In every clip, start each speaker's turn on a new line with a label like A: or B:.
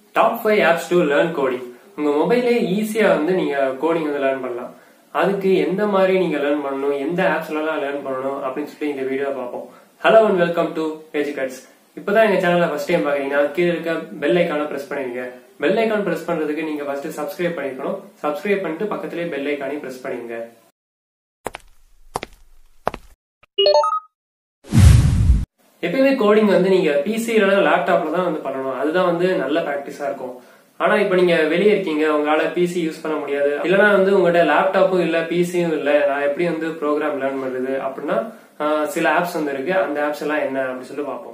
A: top five apps to learn coding உங்க மொபைலே ஈஸியா வந்து நீங்க கோடிங் வந்து லேர்ன் பண்ணலாம் அதுக்கு எந்த மாதிரி நீங்க லேர்ன் பண்ணணும் எந்த ஆப்ஸ்லாம் லேர்ன் பண்ணணும் அப்படின்னு சொல்லி இந்த வீடியோ பார்ப்போம் hello and welcome to Educuts இப்பதான் எங்க சேனல்ல ஃபர்ஸ்ட் டைம் பாக்குறீங்கன்னா கீழே இருக்க பெல் ஐக்கான பிரஸ் பண்ணிருங்க பெல் ஐக்கான் பிரஸ் பண்றதுக்கு நீங்க ஃபர்ஸ்ட் சப்ஸ்கிரைப் பண்ணிக்கணும் சப்ஸ்கிரைப் பண்ணிட்டு பக்கத்துலயே பெல் ஐக்கானையும் பிரஸ் பண்ணிருங்க எப்பயுமே கோடிங் வந்து நீங்க பிசி இல்லைன்னா லேப்டாப்ல தான் வந்து பண்ணணும் அதுதான் வந்து நல்ல ப்ராக்டிஸா இருக்கும் ஆனா இப்ப நீங்க வெளியே இருக்கீங்க உங்களால பிசி யூஸ் பண்ண முடியாது இல்லனா வந்து உங்கள்ட்ட லேப்டாப்பும் இல்ல பிசியும் இல்ல நான் எப்படி வந்து ப்ரோக்ராம் லேர்ன் பண்றது அப்படின்னா ஆஹ், சில ஆப்ஸ் வந்து இருக்கு அந்த ஆப்ஸ் எல்லாம் என்ன அப்படின்னு சொல்லி பார்ப்போம்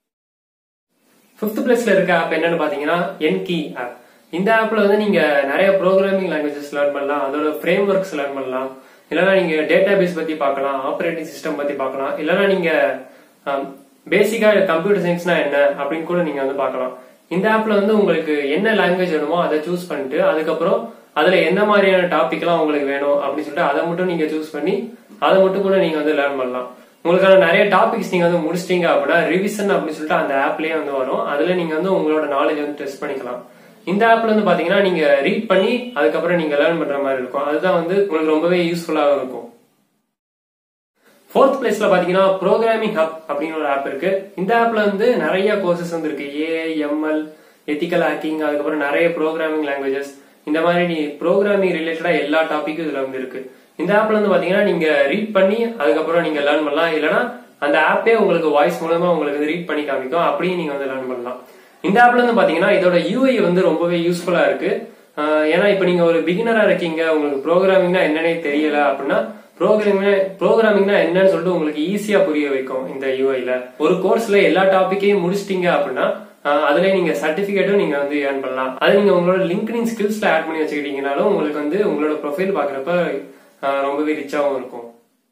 A: ஃபிஃப்த் பிளேஸ்ல இருக்க ஆப் என்னன்னு பாத்தீங்கன்னா என்கி ஆப் இந்த ஆப்ல வந்து நீங்க நிறைய ப்ரோக்ராமிங் லாங்குவேஜஸ் லேர்ன் பண்ணலாம் அதோட ஃப்ரேம் ஒர்க்ஸ் லேர்ன் பண்ணலாம் இல்லைன்னா நீங்க டேட்டா பேஸ் பத்தி பார்க்கலாம் ஆப்ரேட்டிங் சிஸ்டம் பத்தி பார்க்கலாம் இல்லைன்னா நீங்க பேசிக்கா கம்ப்யூட்டர் சயின்ஸ்னா என்ன அப்படின்னு கூட நீங்க வந்து பார்க்கலாம் இந்த ஆப்ல வந்து உங்களுக்கு என்ன லாங்குவேஜ் வேணுமோ அதை சூஸ் பண்ணிட்டு அதுக்கப்புறம் அதுல என்ன மாதிரியான டாபிக் எல்லாம் உங்களுக்கு வேணும் அப்படின்னு சொல்லிட்டு அதை மட்டும் நீங்க சூஸ் பண்ணி அதை மட்டும் கூட நீங்க வந்து லேர்ன் பண்ணலாம் உங்களுக்கான நிறைய டாபிக்ஸ் நீங்க வந்து முடிச்சிட்டீங்க அப்படின்னா ரிவிஷன் அப்படின்னு சொல்லிட்டு அந்த ஆப்லயே வந்து வரும் அதுல நீங்க வந்து உங்களோட நாலேஜ் வந்து டெஸ்ட் பண்ணிக்கலாம் இந்த ஆப்ல வந்து பாத்தீங்கன்னா நீங்க ரீட் பண்ணி அதுக்கப்புறம் நீங்க லேர்ன் பண்ற மாதிரி இருக்கும் அதுதான் வந்து உங்களுக்கு ரொம்பவே யூஸ்ஃபுல்லாக இருக்கும் ஃபோர்த் பிளேஸ்ல பாத்தீங்கன்னா ப்ரோக்ராமிங் ஹப் அப்படின்னு ஒரு ஆப் இருக்கு இந்த ஆப்ல வந்து நிறைய கோர்சஸ் வந்து இருக்கு ஏஐ எம்எல் எத்திக்கல் ஹேக்கிங் அதுக்கப்புறம் நிறைய ப்ரோக்ராமிங் லாங்குவேஜஸ் இந்த மாதிரி நீ ப்ரோக்ராமிங் ரிலேட்டடா எல்லா டாபிக்கும் இதுல வந்து இருக்கு இந்த ஆப்ல வந்து பாத்தீங்கன்னா நீங்க ரீட் பண்ணி அதுக்கப்புறம் நீங்க லேர்ன் பண்ணலாம் இல்லனா அந்த ஆப்பே உங்களுக்கு வாய்ஸ் மூலமா உங்களுக்கு ரீட் பண்ணி காமிக்கும் அப்படியும் நீங்க வந்து லேர்ன் பண்ணலாம் இந்த ஆப்ல வந்து பாத்தீங்கன்னா இதோட யூஐ வந்து ரொம்பவே யூஸ்ஃபுல்லா இருக்கு ஆஹ் ஏன்னா இப்ப நீங்க ஒரு பிகினரா இருக்கீங்க உங்களுக்கு ப்ரோக்ராமிங்னா என்னன்னே தெரியல அப்படின்னா ப்ரோக்ராமிங் ப்ரோக்ராமிங்னா என்னன்னு சொல்லிட்டு உங்களுக்கு ஈஸியா புரிய வைக்கும் இந்த யூஐல ஒரு கோர்ஸ்ல எல்லா டாபிக்கையும் முடிச்சிட்டீங்க அப்படின்னா ஆஹ் அதுல நீங்க சர்டிபிகேட்டும் நீங்க வந்து ஏர்ன் பண்ணலாம் அது நீங்க உங்களோட லிங்க்டின் ஸ்கில்ஸ்ல ஆட் பண்ணி வச்சுக்கிட்டீங்கனாலும் உங்களுக்கு வந்து உங்களோட ப்ரொஃபைல் பாக்குறப்ப ஆஹ் ரொம்பவே ரிச்சாவும் இருக்கும்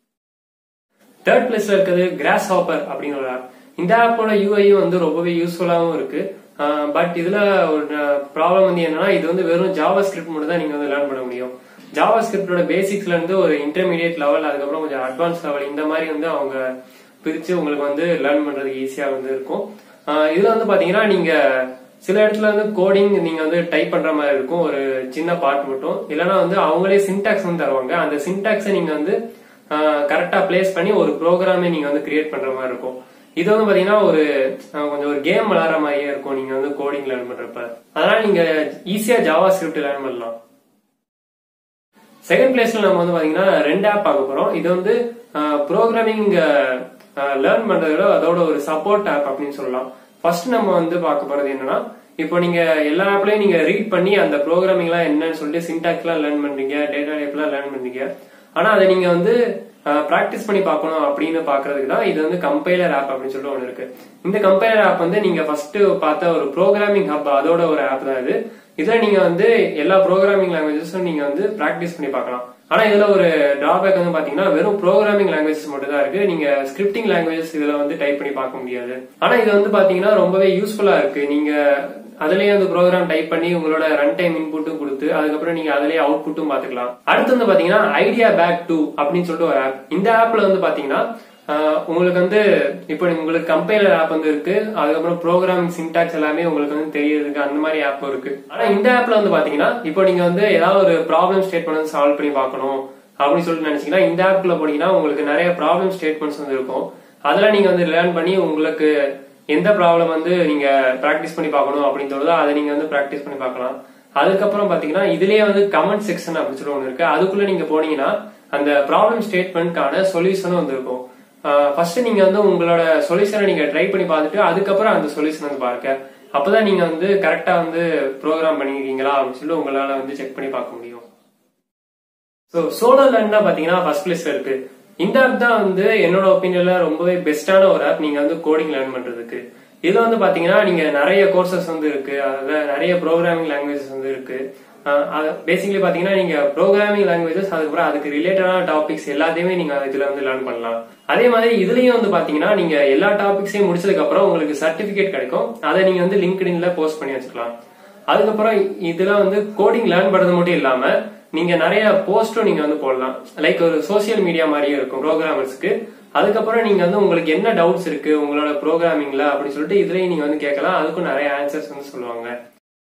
A: தேர்ட் பிளேஸ்ல இருக்கிறது கிராஸ் ஹாப்பர் அப்படின்னு ஒரு ஆப் இந்த ஆப்போட யூஐயும் வந்து ரொம்பவே யூஸ்ஃபுல்லாகவும் இருக்கு பட் இதுல ஒரு ப்ராப்ளம் வந்து என்னன்னா இது வந்து வெறும் ஜாவா ஸ்கிரிப்ட் மட்டும் தான் நீங்க வந்து லேர்ன் பண்ண முடியும் ஜாவா ஸ்கிரிப்டோட பேசிக்ஸ்ல இருந்து ஒரு இன்டர்மீடியட் லெவல் அதுக்கப்புறம் கொஞ்சம் அட்வான்ஸ் லெவல் இந்த மாதிரி வந்து அவங்க பிரிச்சு உங்களுக்கு வந்து லேர்ன் பண்றதுக்கு ஈஸியா வந்து இருக்கும் ஆஹ் இதுல வந்து பாத்தீங்கன்னா நீங்க சில இடத்துல வந்து கோடிங் நீங்க வந்து டைப் பண்ற மாதிரி இருக்கும் ஒரு சின்ன பார்ட் மட்டும் இல்லைன்னா வந்து அவங்களே சின்டாக்ஸ் வந்து தருவாங்க அந்த சின்டாக்ஸை நீங்க வந்து கரெக்டா பிளேஸ் பண்ணி ஒரு ப்ரோக்ராமே நீங்க வந்து கிரியேட் பண்ற மாதிரி இருக்கும் இது வந்து பாத்தீங்கன்னா ஒரு அஹ், கொஞ்சம் ஒரு கேம் விளையாடுற மாதிரியே இருக்கும் நீங்க வந்து கோடிங் லேர்ன் பண்றப்ப அதனால நீங்க ஈஸியா ஜாவா ஸ்கிரிப்ட் லேர்ன் பண்ணலாம் செகண்ட் பிளேஸ்ல நம்ம வந்து பாத்தீங்கன்னா ரெண்டு ஆப் பார்க்க போறோம் இது வந்து ப்ரோக்ராமிங் லேர்ன் பண்றதோட அதோட ஒரு சப்போர்ட் ஆப் அப்படின்னு சொல்லலாம் ஃபர்ஸ்ட் நம்ம வந்து பார்க்க போறது என்னன்னா இப்போ நீங்க எல்லா ஆப்லயும் நீங்க ரீட் பண்ணி அந்த ப்ரோக்ராமிங் எல்லாம் என்னன்னு சொல்லிட்டு சின்டாக்ஸ் எல்லாம் லேர்ன் பண்றீங்க டேட்டா டைப் எல்லாம் லேர்ன் பண்றீங்க ஆனா அதை நீங்க வந்து பிராக்டிஸ் பண்ணி பார்க்கணும் அப்படின்னு பாக்குறதுக்கு தான் இது வந்து கம்பைலர் ஆப் அப்படின்னு சொல்லிட்டு ஒன்று இருக்கு இந்த கம்பைலர் ஆப் வந்து நீங்க ஃபர்ஸ்ட் பார்த்த ஒரு ப்ரோக்ராமிங் ஹப் அதோட ஒரு ஆப் தான் இது இதுல நீங்க வந்து எல்லா ப்ரோக்ராமிங் லாங்குவேஜஸும் நீங்க வந்து பிராக்டிஸ் பண்ணி பார்க்கலாம் ஆனா இதுல ஒரு டிராபேக் வந்து பாத்தீங்கன்னா வெறும் ப்ரோக்ராமிங் லாங்குவேஜஸ் மட்டும் தான் இருக்கு நீங்க ஸ்கிரிப்டிங் லாங்குவேஜஸ் இதுல வந்து டைப் பண்ணி பார்க்க முடியாது ஆனா இது வந்து பாத்தீங்கன்னா ரொம்பவே யூஸ்ஃபுல்லா இருக்கு நீங்க அதுலயே வந்து ப்ரோக்ராம் டைப் பண்ணி உங்களோட ரன் டைம் இன்புட்டும் கொடுத்து அதுக்கப்புறம் நீங்க அதுலயே அவுட்புட்டும் பாத்துக்கலாம் அடுத்து வந்து பாத்தீங்கன்னா ஐடியா பேக் டூ அப்படின்னு சொல்லிட்டு ஒரு ஆப் இந்த ஆப்ல வந்து பாத்தீங்கன்னா ஆஹ் உங்களுக்கு வந்து இப்போ உங்களுக்கு கம்பைலர் ஆப் வந்து இருக்கு அதுக்கப்புறம் ப்ரோக்ராமிங் சின்டாக்ஸ் எல்லாமே உங்களுக்கு வந்து தெரியறதுக்கு அந்த மாதிரி ஆப் இருக்கு ஆனா இந்த ஆப்ல வந்து பாத்தீங்கன்னா இப்போ நீங்க வந்து ஏதாவது ஒரு ப்ராப்ளம் ஸ்டேட்மெண்ட் வந்து சால்வ் பண்ணி பார்க்கணும் அப்படின்னு சொல்லிட்டு நினைச்சீங்கன்னா இந்த ஆப்ல போனீங்கன்னா உங்களுக்கு நிறைய ப்ராப்ளம் ஸ்டேட்மெண்ட்ஸ் வந்து இருக்கும் அதெல்லாம் நீங்க வந்து லேர்ன் பண்ணி உங்களுக்கு எந்த ப்ராப்ளம் வந்து நீங்க பிராக்டிஸ் பண்ணி பார்க்கணும் அப்படின்னு தோணுதோ அதை நீங்க வந்து பிராக்டிஸ் பண்ணி பார்க்கலாம் அதுக்கப்புறம் பாத்தீங்கன்னா இதுலயே வந்து கமெண்ட் செக்ஷன் அப்படின்னு சொல்லி ஒன்று இருக்கு அதுக்குள்ள நீங்க போனீங்கன்னா அந்த ப்ராப்ளம் ஸ்டேட்மெண்ட்கான சொல்யூஷனும் வந்து இருக்கும் ஃபர்ஸ்ட் நீங்க வந்து உங்களோட சொல்யூஷனை நீங்க ட்ரை பண்ணி பார்த்துட்டு அதுக்கப்புறம் அந்த சொல்யூஷன் வந்து பாருங்க அப்பதான் நீங்க வந்து கரெக்டா வந்து ப்ரோக்ராம் பண்ணிருக்கீங்களா அப்படின்னு சொல்லி உங்களால வந்து செக் பண்ணி பார்க்க முடியும் ஸோ சோலோ லேர்ன் தான் பாத்தீங்கன்னா ஃபர்ஸ்ட் பிளேஸ்ல இருக்கு இந்த ஆப் தான் வந்து என்னோட ஒப்பீனியன்ல ரொம்பவே பெஸ்டான ஒரு ஆப் நீங்க வந்து கோடிங் லேர்ன் பண்றதுக்கு இதுல வந்து பாத்தீங்கன்னா நீங்க நிறைய கோர்சஸ் வந்து இருக்கு அதுல நிறைய ப்ரோக்ராமிங் லாங்குவேஜஸ் வந்து இருக்கு பேசிக்கலி பாத்தீங்கன்னா நீங்க ப்ரோக்ராமிங் லாங்குவேஜஸ் அதுக்கப்புறம் அதுக்கு ரிலேட்டடான டாபிக்ஸ் எல்லாத்தையுமே நீங்க இதுல வந்து லேர்ன் பண்ணலாம் அதே மாதிரி இதுலயும் வந்து பாத்தீங்கன்னா நீங்க எல்லா டாபிக்ஸையும் முடிச்சதுக்கு அப்புறம் உங்களுக்கு சர்டிபிகேட் கிடைக்கும் அதை நீங்க வந்து லிங்க்டின்ல போஸ்ட் பண்ணி வச்சுக்கலாம் அதுக்கப்புறம் இதுல வந்து கோடிங் லேர்ன் பண்றது மட்டும் இல்லாம நீங்க நிறைய போஸ்டும் நீங்க வந்து போடலாம் லைக் ஒரு சோசியல் மீடியா மாதிரியே இருக்கும் ப்ரோக்ராமர்ஸ்க்கு அதுக்கப்புறம் நீங்க வந்து உங்களுக்கு என்ன டவுட்ஸ் இருக்கு உங்களோட ப்ரோக்ராமிங்ல அப்படின்னு சொல்லிட்டு இதுலயும் நீங்க வந்து கேட்கலாம் அதுக்கும் நிறைய ஆன்சர்ஸ் வந்து சொல்லுவாங்க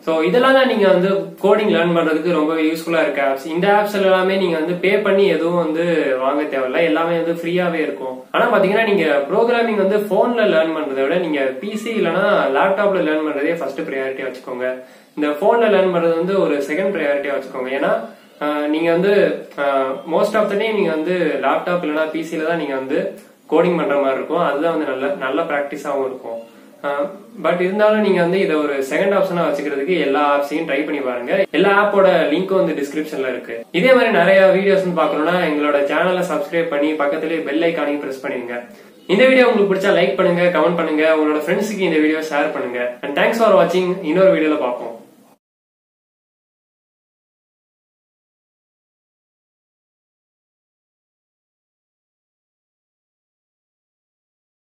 A: சோ இதெல்லாம் தான் நீங்க வந்து கோடிங் லேர்ன் பண்றதுக்கு ரொம்ப யூஸ்ஃபுல்லா இருக்க ஆப்ஸ் இந்த ஆப்ஸ் எல்லாமே நீங்க வந்து பே பண்ணி எதுவும் வந்து வாங்க தேவையில்ல எல்லாமே வந்து ஃப்ரீயாவே இருக்கும் ஆனா பாத்தீங்கன்னா நீங்க ப்ரோக்ராமிங் வந்து போன்ல லேர்ன் பண்றதை விட நீங்க பிசி இல்லனா லேப்டாப்ல லேர்ன் பண்றதே ஃபர்ஸ்ட் ப்ரையாரிட்டியா வச்சுக்கோங்க இந்த போன்ல லேர்ன் பண்றது வந்து ஒரு செகண்ட் ப்ரையாரிட்டியா வச்சுக்கோங்க ஏன்னா ஆஹ், நீங்க வந்து மோஸ்ட் ஆஃப் த டைம் நீங்க வந்து லேப்டாப் இல்லனா பிசில தான் நீங்க வந்து கோடிங் பண்ற மாதிரி இருக்கும் அதுதான் வந்து நல்ல நல்ல ப்ராக்டிஸாவும் இருக்கும் பட் இருந்தாலும் நீங்க வந்து இதை ஒரு செகண்ட் ஆப்ஷனா வச்சுக்கிறதுக்கு எல்லா ஆப்ஸையும் ட்ரை பண்ணி பாருங்க எல்லா ஆப்போட லிங்க்கும் வந்து டிஸ்கிரிப்ஷன்ல இருக்கு இதே மாதிரி நிறைய வீடியோஸ் பார்க்கணும்னா எங்களோட சேனலை சப்ஸ்கிரைப் பண்ணி பக்கத்துலேயே பெல் ஐக்கானையும் பிரஸ் பண்ணிருங்க இந்த வீடியோ உங்களுக்கு பிடிச்சா லைக் பண்ணுங்க கமெண்ட் பண்ணுங்க உங்களோட ஃப்ரெண்ட்ஸுக்கு இந்த வீடியோ ஷேர் பண்ணுங்க அண்ட் தேங்க்ஸ் ஃபார் வாட்சிங் இன்னொரு வீடியோல பார்ப்போம்